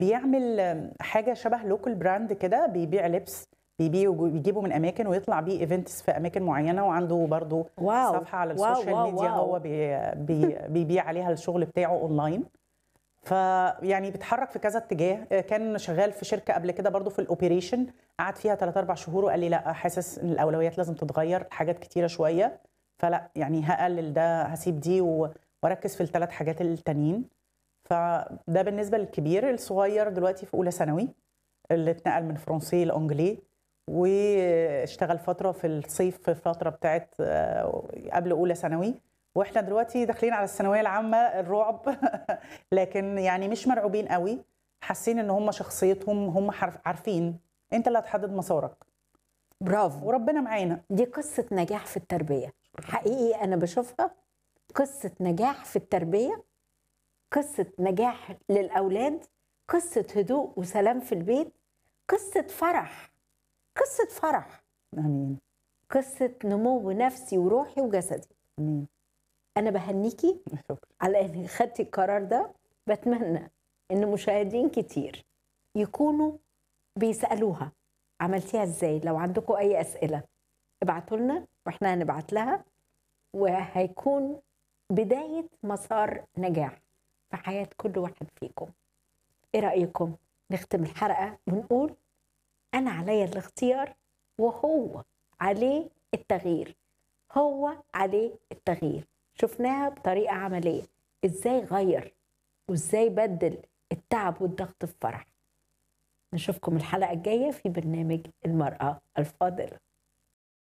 بيعمل آم، حاجه شبه لوكال براند كده بيبيع لبس بيبيع بيجيبه من اماكن ويطلع بيه ايفنتس في اماكن معينه وعنده برضو واو صفحه على واو، السوشيال واو، ميديا واو. هو بي بي بيبيع عليها الشغل بتاعه اونلاين فيعني بيتحرك في كذا اتجاه آه، كان شغال في شركه قبل كده برضو في الاوبريشن قعد فيها 3 4 شهور وقال لي لا حاسس ان الاولويات لازم تتغير حاجات كتيره شويه فلا يعني هقلل ده هسيب دي و- واركز في الثلاث حاجات التانيين فده بالنسبه للكبير الصغير دلوقتي في اولى ثانوي اللي اتنقل من فرنسي لانجلي واشتغل فتره في الصيف في الفتره بتاعت آه، قبل اولى ثانوي واحنا دلوقتي داخلين على الثانويه العامه الرعب لكن يعني مش مرعوبين قوي حاسين ان هم شخصيتهم هم حرف- عارفين انت اللي هتحدد مسارك برافو وربنا معانا دي قصة نجاح في التربية حقيقي أنا بشوفها قصة نجاح في التربية قصة نجاح للأولاد قصة هدوء وسلام في البيت قصة فرح قصة فرح امين قصة نمو نفسي وروحي وجسدي امين أنا بهنيكي شكرا على إنك خدتي القرار ده بتمنى إن مشاهدين كتير يكونوا بيسألوها عملتيها إزاي لو عندكم أي أسئلة ابعتوا لنا وإحنا هنبعت لها وهيكون بداية مسار نجاح في حياة كل واحد فيكم إيه رأيكم نختم الحلقة ونقول أنا عليا الاختيار وهو عليه التغيير هو عليه التغيير شفناها بطريقة عملية ازاي غير وازاي بدل التعب والضغط في فرح نشوفكم الحلقة الجاية في برنامج المرأة الفاضلة